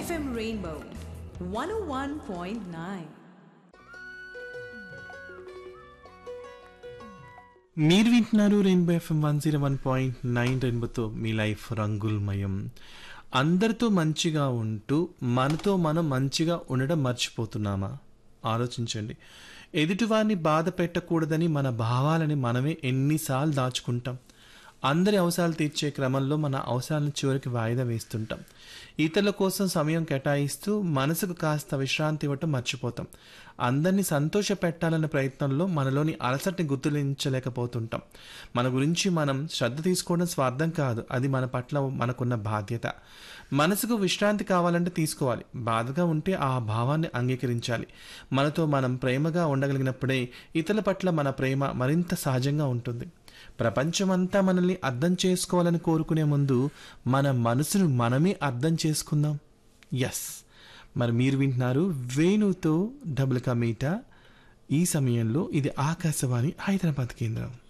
FM Rainbow 101.9. మీరు వింటున్నారు Rainbow FM one zero one point nine రెయిన్బోతో మీ లైఫ్ రంగులమయం అందరితో మంచిగా ఉంటూ మనతో మనం మంచిగా ఉండడం మర్చిపోతున్నామా ఆలోచించండి ఎదుటివారిని బాధ పెట్టకూడదని మన భావాలని మనమే ఎన్నిసార్లు దాచుకుంటాం అందరి అవసరాలు తీర్చే క్రమంలో మన అవసరాలను చివరికి వాయిదా వేస్తుంటాం ఇతరుల కోసం సమయం కేటాయిస్తూ మనసుకు కాస్త విశ్రాంతి ఇవ్వటం మర్చిపోతాం అందరినీ సంతోష పెట్టాలన్న ప్రయత్నంలో మనలోని అలసటని గుర్తులించలేకపోతుంటాం మన గురించి మనం శ్రద్ధ తీసుకోవడం స్వార్థం కాదు అది మన పట్ల మనకున్న బాధ్యత మనసుకు విశ్రాంతి కావాలంటే తీసుకోవాలి బాధగా ఉంటే ఆ భావాన్ని అంగీకరించాలి మనతో మనం ప్రేమగా ఉండగలిగినప్పుడే ఇతరుల పట్ల మన ప్రేమ మరింత సహజంగా ఉంటుంది ప్రపంచమంతా మనల్ని అర్థం చేసుకోవాలని కోరుకునే ముందు మన మనసును మనమే అర్థం చేసుకుందాం ఎస్ మరి మీరు వింటున్నారు వేణుతో డబుల్ కమీటా ఈ సమయంలో ఇది ఆకాశవాణి హైదరాబాద్ కేంద్రం